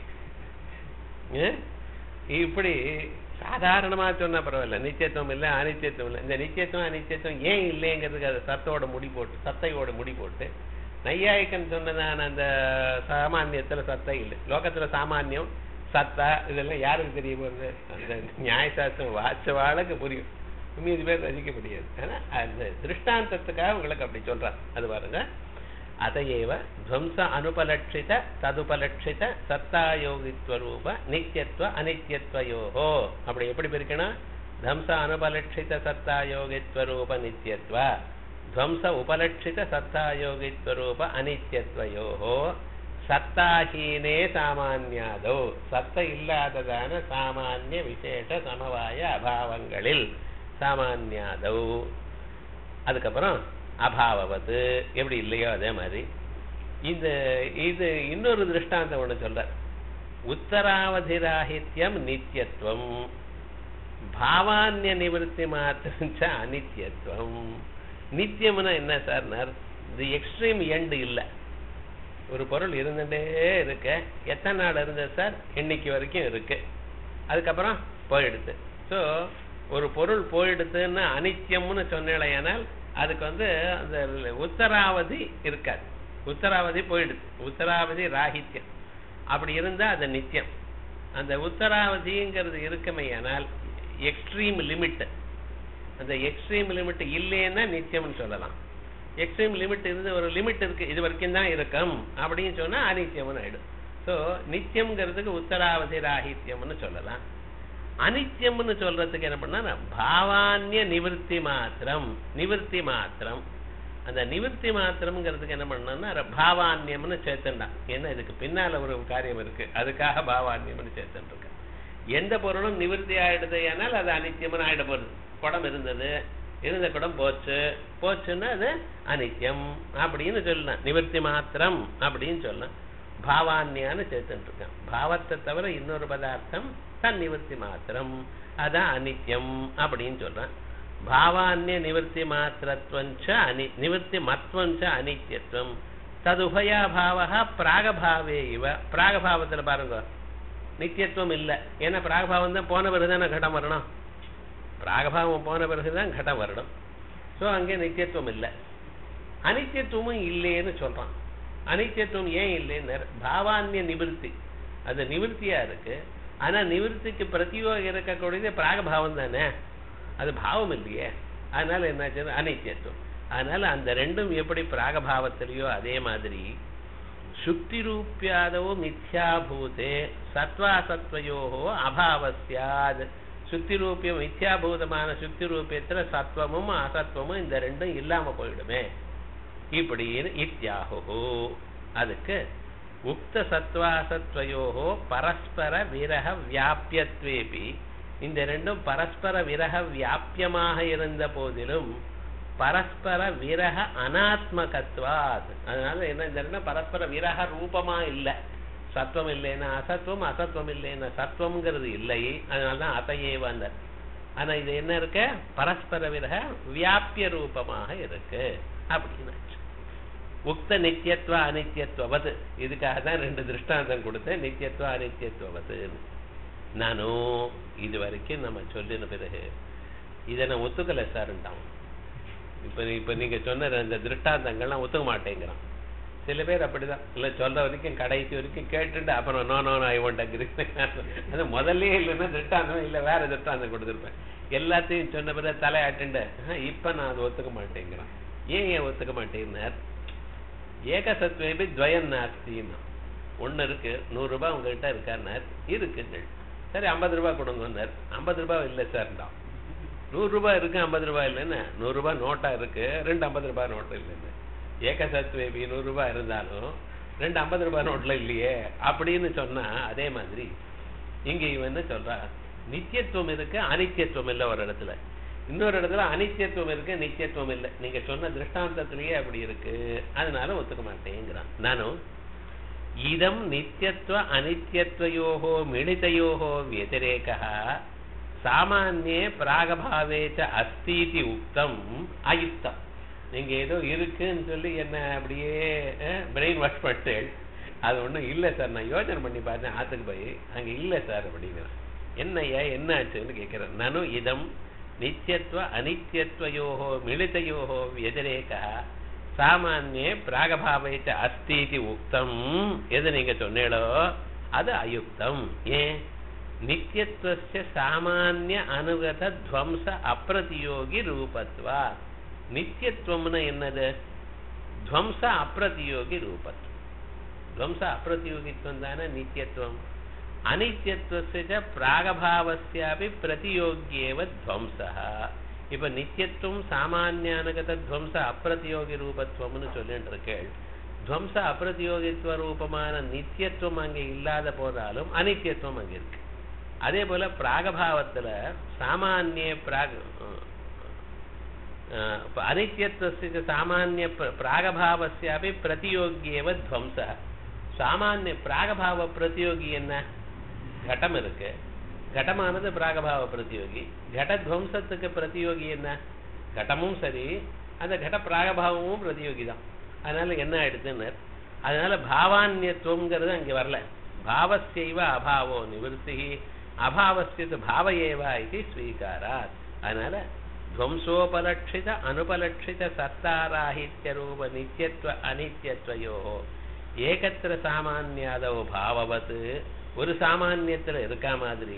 A: ஏ? இப்படி சாதாரணமா சொன்னா பரவாயில்ல நித்தியத்துவம் இல்லை அனித்தியத்துவம் இல்லை இந்த நித்தியத்துவம் அனித்தியத்துவம் ஏன் இல்லைங்கிறதுக்கு அது சத்தோட முடி போட்டு சத்தையோட முடி போட்டு நையாயிக்கன் சொன்னதான அந்த சாமானியத்துல சத்தை இல்லை லோகத்துல சாமானியம் சத்தா இதெல்லாம் யாருக்கு தெரிய போகுது அந்த நியாயசாஸ்திரம் வாட்சவாளுக்கு புரியும் மீதி பேர் ரசிக்க முடியாது ஆனா அந்த திருஷ்டாந்தத்துக்காக உங்களுக்கு அப்படி சொல்றான் அது பாருங்க அதையேவ துவம்ச அனுபலட்சித ததுபலட்சித சத்தாயோகித்வரூப நித்தியத்துவ அனித்யத்வயோகோ அப்படி எப்படி பிரிக்கணும் தம்ச அனுபலட்சித சத்தாயோகித்வரூப நித்தியத்வ துவம்ச உபலட்சித சத்தாயோகித்வரூப அனித்யத்வயோகோ சத்தாஹீனே சாமானியாதோ சத்த இல்லாததான சாமானிய விசேஷ சமவாய அபாவங்களில் சாமானியாதோ அதுக்கப்புறம் அபாவவது எப்படி இல்லையோ அதே மாதிரி இந்த இது இன்னொரு திருஷ்டாந்தம் ஒண்ணு சொல்ற உத்தராவதிராகித்யம் நித்தியத்துவம் பாவான்ய நிவர்த்தி மாத்திரம் ச அனித்தியத்துவம் நித்தியம்னா என்ன சார் இது எக்ஸ்ட்ரீம் எண்டு இல்லை ஒரு பொருள் இருந்துட்டே இருக்கு எத்தனை நாள் இருந்தது சார் இன்னைக்கு வரைக்கும் இருக்கு அதுக்கப்புறம் போயிடுது ஸோ ஒரு பொருள் போயிடுதுன்னு அனித்தியம்னு சொன்னேனால் அதுக்கு வந்து அந்த உத்தராவதி இருக்காது உத்தராவதி போயிடுது உத்தராவதி ராகித்யம் அப்படி இருந்தா அது நித்தியம் அந்த உத்தராவதிங்கிறது இருக்குமையானால் எக்ஸ்ட்ரீம் லிமிட் அந்த எக்ஸ்ட்ரீம் லிமிட் இல்லைன்னா நித்தியம்னு சொல்லலாம் எக்ஸ்ட்ரீம் லிமிட் இருந்து ஒரு லிமிட் இருக்கு இது வரைக்கும் தான் இருக்கும் அப்படின்னு சொன்னா அனித்தியம்னு ஆயிடும் ஸோ நித்தியம்ங்கிறதுக்கு உத்தராவதி ராகித்யம்னு சொல்லலாம் அனித்தியம்னு சொல்றதுக்கு என்ன பண்ணா பாவான்ய நிவர்த்தி மாத்திரம் நிவர்த்தி மாத்திரம் அந்த நிவர்த்தி மாத்திரம்ங்கிறதுக்கு என்ன பண்ணோம்னா பாவான்யம்னு சேர்த்துண்டான் ஏன்னா இதுக்கு பின்னால ஒரு காரியம் இருக்கு அதுக்காக பாவான்யம்னு சேர்த்துட்டு இருக்கேன் எந்த பொருளும் நிவர்த்தி ஆயிடுது ஆனால் அது அனித்தியம்னு ஆயிட போகுது குடம் இருந்தது இருந்த குடம் போச்சு போச்சுன்னா அது அனித்தியம் அப்படின்னு சொல்லலாம் நிவர்த்தி மாத்திரம் அப்படின்னு சொல்லலாம் பாவான்யான்னு சேர்த்துட்டு இருக்கேன் பாவத்தை தவிர இன்னொரு பதார்த்தம் தன் நிவர்த்தி மாத்திரம் அதான் அனித்யம் அப்படின்னு சொல்றேன் பாவான்ய நிவர்த்தி மாத்திரத்வஞ்ச அனி நிவர்த்தி மத்வஞ்ச அனித்யத்துவம் ததுபயா பாவா பிராகபாவே இவ பிராகபாவத்துல பாருங்க நித்தியத்துவம் இல்லை ஏன்னா பிராகபாவம் தான் போன பிறகுதானே கடம் வரணும் பிராகபாவம் போன பிறகுதான் கடம் வரணும் ஸோ அங்கே நித்தியத்துவம் இல்லை அனித்தியத்துவமும் இல்லைன்னு சொல்றான் அனித்தியத்துவம் ஏன் இல்லைன்னு பாவான்ய நிவர்த்தி அது நிவர்த்தியா இருக்கு ஆனா நிவர்த்திக்கு பிரதியோகம் இருக்கக்கூடியது பிராகபாவம் தானே அது பாவம் இல்லையே அதனால என்னாச்சு அனித்தியத்துவம் அதனால அந்த ரெண்டும் எப்படி பிராகபாவத்திலேயோ அதே மாதிரி சுக்தி ரூபியாதவோ மித்யாபூதே சத்வாசத்வயோ அபாவசியாத் சுத்தி ரூபியம் மித்யாபூதமான சுத்தி ரூபியத்துல சத்வமும் அசத்வமும் இந்த ரெண்டும் இல்லாம போயிடுமே இப்படின்னு இத்தியாகு அதுக்கு உக்த சத்வாசத்வயோகோ பரஸ்பர விரக வியாபியத்வேபி இந்த ரெண்டும் பரஸ்பர விரக வியாபியமாக இருந்த போதிலும் பரஸ்பர விரக அனாத்மகத்வாத் அதனால என்ன இந்த ரெண்டும் பரஸ்பர விரக ரூபமா இல்லை சத்வம் இல்லைன்னா அசத்வம் அசத்வம் இல்லைன்னா சத்வம்ங்கிறது இல்லை அதனாலதான் அதையே வந்தார் ஆனா இது என்ன இருக்கு பரஸ்பர விரக வியாபிய ரூபமாக இருக்கு அப்படின்னு உக்த நித்தியத்துவ அனித்தியத்துவது இதுக்காக தான் ரெண்டு திருஷ்டாந்தம் கொடுத்தேன் நித்தியத்துவ அனித்தியத்துவது நானும் இது வரைக்கும் நம்ம சொல்லின பிறகு இதை நான் ஒத்துக்கலை சார்ன்ட்டான் இப்ப இப்ப நீங்க சொன்ன அந்த திருஷ்டாந்தங்கள்லாம் ஒத்துக்க மாட்டேங்கிறான் சில பேர் அப்படிதான் இல்ல சொல்ற வரைக்கும் கடைசி வரைக்கும் கேட்டுட்டு அப்புறம் no no I won't agree அது முதல்ல இல்லைன்னா திருஷ்டாந்தம் இல்ல வேற திருஷ்டாந்தம் கொடுத்துருப்பேன் எல்லாத்தையும் சொன்ன பிறகு தலையாட்டுண்டு இப்ப நான் அதை ஒத்துக்க மாட்டேங்கிறான் ஏன் ஏன் ஒத்துக்க மாட்டேங்கிறார் ஏகசத்வேபி துவயம் நாஸ்தின்னா ஒண்ணு இருக்கு நூறு ரூபாய் உங்ககிட்ட இருக்காருனார் இருக்குங்கள் சரி ஐம்பது ரூபாய் கொடுங்கன்னார் ஐம்பது ரூபாய் இல்லை சார்தான் நூறு ரூபாய் இருக்கு ஐம்பது ரூபாய் இல்லைன்னு நூறு ரூபாய் நோட்டா இருக்கு ரெண்டு ஐம்பது ரூபாய் நோட்டு இல்லைன்னு ஏகசத்வேபி நூறு ரூபாய் இருந்தாலும் ரெண்டு ஐம்பது ரூபாய் நோட்ல இல்லையே அப்படின்னு சொன்னா அதே மாதிரி இங்க இவன் என்ன சொல்றா நித்தியத்துவம் இருக்கு அனித்தியத்துவம் இல்லை ஒரு இடத்துல இன்னொரு இடத்துல அனித்தியத்துவம் இருக்கு நித்தியத்துவம் இல்லை நீங்க சொன்ன திருஷ்டாந்தத்திலேயே அப்படி இருக்கு அதனால ஒத்துக்க மாட்டேங்கிறான் நானும் இதம் நித்தியத்துவ அனித்தியத்வயோகோ மிளிதயோகோ व्यतिरेकः சாமானியே பிராகபாவே ச அஸ்தீதி உக்தம் அயுக்தம் நீங்க ஏதோ இருக்குன்னு சொல்லி என்ன அப்படியே பிரெயின் வாஷ் பண்ணிட்டேன் அது ஒண்ணும் இல்லை சார் நான் யோசனை பண்ணி பார்த்தேன் ஆத்துக்கு போய் அங்க இல்லை சார் அப்படிங்கிறேன் என்னய்யா என்ன ஆச்சுன்னு கேட்கிறேன் நானும் இதம் நித்தியத்துவ அனித்தியத்வயோகோ மிளிதயோகோ व्यतिरेकः சாமானியே பிராகபாவைச்ச அஸ்தீதி உக்தம் எது நீங்க சொன்னீங்களோ அது அயுக்தம் ஏன் நித்தியத்துவஸ்ய சாமானிய அனுகத துவம்ச அப்பிரதியோகி ரூபத்வா நித்தியத்துவம்னு என்னது துவம்ச அப்பிரதியோகி ரூபத்வம் துவம்ச அப்பிரதியோகித்வம் தானே நித்தியத்துவம் அனித்தியத்துவஸ்ய பிராகபாவஸ்யாபி பிரதியோகியேவ துவம்சா இப்ப நித்தியத்துவம் சாமானியானுகத துவம்ச அப்பிரதியோகி ரூபத்துவம்னு சொல்லிட்டு இருக்கேள் துவம்ச அப்பிரதியோகித்துவ ரூபமான நித்தியத்துவம் அங்கே இல்லாத போதாலும் அனித்தியத்துவம் அங்க இருக்கு அதே போல பிராகபாவத்துல சாமானிய பிராக அனித்தியத்துவ சாமானிய பிராகபாவஸ்யாபி பிரதியோகியவ துவம்ச சாமானிய பிராகபாவ பிரதியோகி என்ன கட்டம் இருக்கு கடமானது பிராகபாவ பிரதியோகி கடத்வம்சத்துக்கு பிரதியோகி என்ன கடமும் சரி அந்த கட பிராகபாவமும் பிரதியோகி தான் அதனால என்ன ஆயிடுதுன்னு அதனால பாவான்யத்துவங்கிறது அங்க வரல பாவசைவ அபாவோ நிவர்த்தி அபாவசியது பாவ ஏவா இது ஸ்வீகாராத் அதனால துவம்சோபலட்சித அனுபலட்சித சத்தாராஹித்ய ரூப நித்தியத்துவ அனித்தியத்வயோ ஏகத்திர சாமானியாதவோ பாவவத்து ஒரு சாமானியத்துல இருக்கா மாதிரி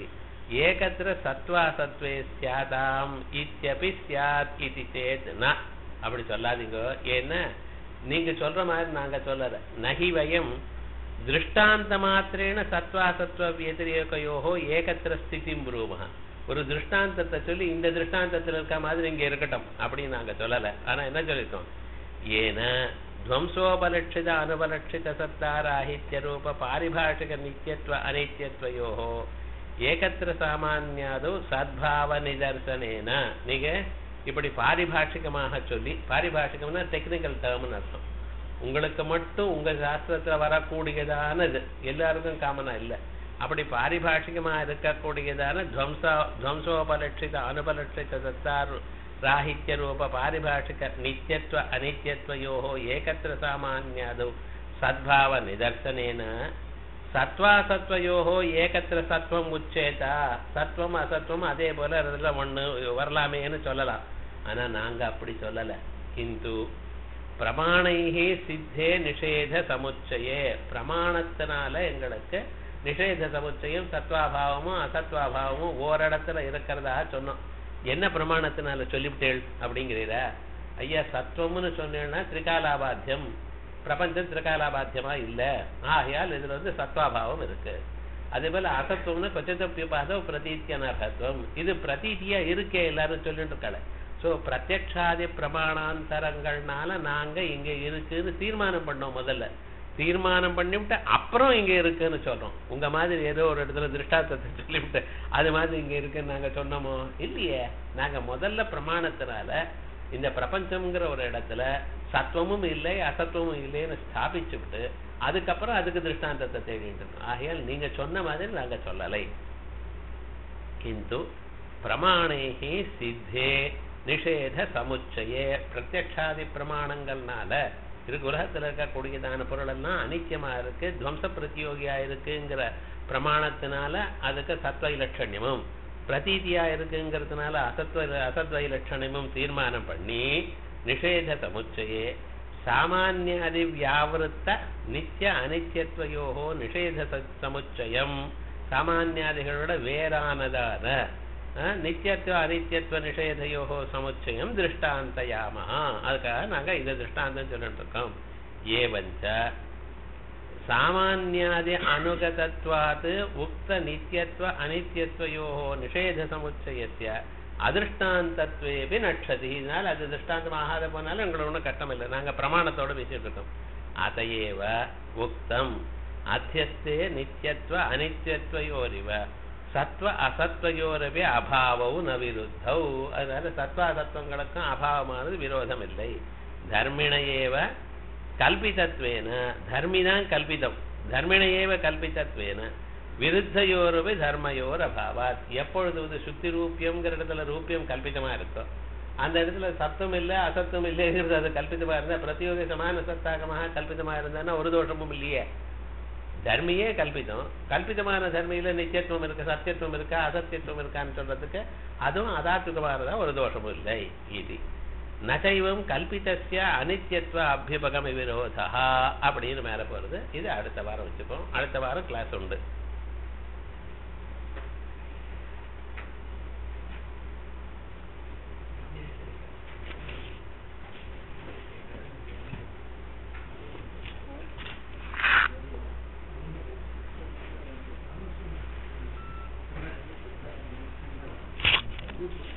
A: ஏகத்திர சத்வாசத்வே சியாதாம் இத்தியபி சியாத் இது சேத் ந அப்படி சொல்லாதீங்க ஏன்னா நீங்க சொல்ற மாதிரி நாங்க சொல்லல நகி வயம் திருஷ்டாந்த மாத்திரேன சத்வாசத்வ வியதிரேகையோகோ ஏகத்திர ஸ்திதி புரூமஹ ஒரு திருஷ்டாந்தத்தை சொல்லி இந்த திருஷ்டாந்தத்தில் இருக்க மாதிரி இங்க இருக்கட்டும் அப்படின்னு நாங்க சொல்லல ஆனா என்ன சொல்லிருக்கோம் ஏன ಧ್ವಂಸೋಪಲಕ್ಷಿತ ಅನುಪಲಕ್ಷಿತ ಸತ್ತಾರಾಹಿತ್ಯ ರೂಪ ಪಾರಿಭಾಷಿಕ ನಿತ್ಯತ್ವ ಅನಿತ್ಯತ್ವಯೋ ಏಕತ್ರ ಸಾಮಾನ್ಯದು சத்பாவ நிதர்சனேன நீங்க இப்படி பாரிபாஷிகமாக சொல்லி பாரிபாஷிகம்னா டெக்னிக்கல் டேர்ம்னு அர்த்தம் உங்களுக்கு மட்டும் உங்க சாஸ்திரத்துல வரக்கூடியதானது எல்லாருக்கும் காமனா இல்ல அப்படி பாரிபாஷிகமா இருக்கக்கூடியதான துவம்சா துவம்சோபலட்சித அனுபலட்சித சத்தார் ராಹಿತ್ಯ ರೂಪ ಪಾರಿಭಾಷಿಕ ನಿತ್ಯತ್ವ ಅನಿತ್ಯತ್ವಯೋ ಏಕತ್ರ ಸಾಮಾನ್ಯದು ಸದ್ಭಾವ ನಿದರ್ಶನೇನ சத்வாசத்வயோ ஏகத்திர சத்வம் உச்சேத சத்வம் அசத்வம் அதே போல அதுல ஒண்ணு வரலாமேன்னு சொல்லலாம் ஆனா நாங்க அப்படி சொல்லல கிந்து பிரமாணைகி சித்தே நிஷேத சமுச்சயே பிரமாணத்தினால எங்களுக்கு நிஷேத சமுச்சயம் சத்வாபாவமும் அசத்வாபாவமும் ஓரிடத்துல இருக்கிறதா சொன்னோம் என்ன பிரமாணத்தினால சொல்லிவிட்டேள் அப்படிங்கிறீரா ஐயா சத்வம்னு சொன்னேன்னா திரிகாலாபாத்தியம் பிரபஞ்சம் திரிகாலாபாத்தியமா இல்ல ஆகையால் இதுல வந்து சத்வாபாவம் இருக்கு அதே போல அசத்துவம்னு கொச்சத்தப்பியபாத பிரதீத்தியனர்ஹத்துவம் இது பிரதீத்தியா இருக்கே எல்லாரும் சொல்லிட்டு இருக்காள சோ பிரத்யக்ஷாதி பிரமாணாந்தரங்கள்னால நாங்க இங்க இருக்குன்னு தீர்மானம் பண்ணோம் முதல்ல தீர்மானம் பண்ணிவிட்டு அப்புறம் இங்க இருக்குன்னு சொல்றோம் உங்க மாதிரி ஏதோ ஒரு இடத்துல திருஷ்டாந்தத்தை சொல்லிவிட்டு அது மாதிரி இங்க இருக்குன்னு நாங்க சொன்னோமோ இல்லையே நாங்க முதல்ல பிரமாணத்தினால இந்த பிரபஞ்சம்ங்கிற ஒரு இடத்துல சத்துவமும் இல்லை அசத்துவமும் இல்லைன்னு ஸ்தாபிச்சு விட்டு அதுக்கப்புறம் அதுக்கு திருஷ்டாந்தத்தை தேடிட்டு இருக்கோம் ஆகையால் நீங்க சொன்ன மாதிரி நாங்க சொல்லலை கிந்து பிரமாணேகி சித்தே நிஷேத சமுச்சயே பிரத்யக்ஷாதி பிரமாணங்கள்னால இருக்கு உலகத்துல இருக்கக்கூடியதான பொருள் எல்லாம் அனித்தியமா இருக்கு துவம்ச பிரத்தியோகியா இருக்குங்கிற பிரமாணத்தினால அதுக்கு சத்வ இலட்சண்யமும் பிரதீதியா இருக்குங்கிறதுனால அசத்வ அசத்வ இலட்சணமும் தீர்மானம் பண்ணி நிஷேத சமுச்சயே சாமானியாதி வியாவிருத்த நித்திய அனித்யத்வயோகோ நிஷேத சமுச்சயம் சாமானியாதிகளோட வேறானதான நித்தியத்துவ அனித்யத்துவ நிஷேதையோகோ சமுச்சயம் திருஷ்டாந்தயாமா அதுக்காக நாங்க இந்த திருஷ்டாந்தம் சொல்லிட்டு இருக்கோம் ஏவஞ்ச சாமானியாதி அனுகதத்வாத் உக்த நித்தியத்துவ அனித்யத்வயோ நிஷேத சமுச்சயத்திய அதிருஷ்டாந்தத்வேபி நட்சதி இதனால அது திருஷ்டாந்தம் ஆகாத போனாலும் எங்களுக்கு ஒன்றும் கஷ்டம் இல்லை நாங்க பிரமாணத்தோட பேசிட்டு இருக்கோம் அதையேவ உக்தம் அத்தியஸ்தே நித்தியத்துவ அனித்யத்வயோரிவ சத்வ அசத்வயோரவே அபாவவு ந விருத்தௌ அதனால சத்வ அசத்வங்களுக்கும் அபாவமானது விரோதம் இல்லை தர்மிணையேவ கல்பிதத்வேன தர்மிதான் கல்பிதம் தர்மிணையேவ கல்பிதத்வேன விருத்தயோரவை தர்மயோர் அபாவாத் எப்பொழுது வந்து சுத்தி ரூபியம்ங்கிற இடத்துல ரூபியம் கல்பிதமா இருக்கோ அந்த இடத்துல சத்தம் இல்லை அசத்தம் இல்லைங்கிறது அது கல்பிதமா இருந்தா பிரத்தியோக சமான சத்தாகமாக கல்பிதமா இருந்தான்னா ஒரு தோஷமும் இல்லையே தர்மியே கல்பிதம் கல்பிதமான தர்மியில நித்தியத்துவம் இருக்கு சத்தியத்துவம் இருக்கா அசத்தியத்துவம் இருக்கான்னு சொல்றதுக்கு அதுவும் அதாத்துகமானதா ஒரு தோஷமும் இல்லை இது நசைவம் கல்பிதஸ்ய அனித்யத்துவ அபியுபகம விரோதா அப்படின்னு மேல போறது இது அடுத்த வாரம் வச்சுப்போம் அடுத்த வாரம் கிளாஸ் உண்டு
B: Thank you.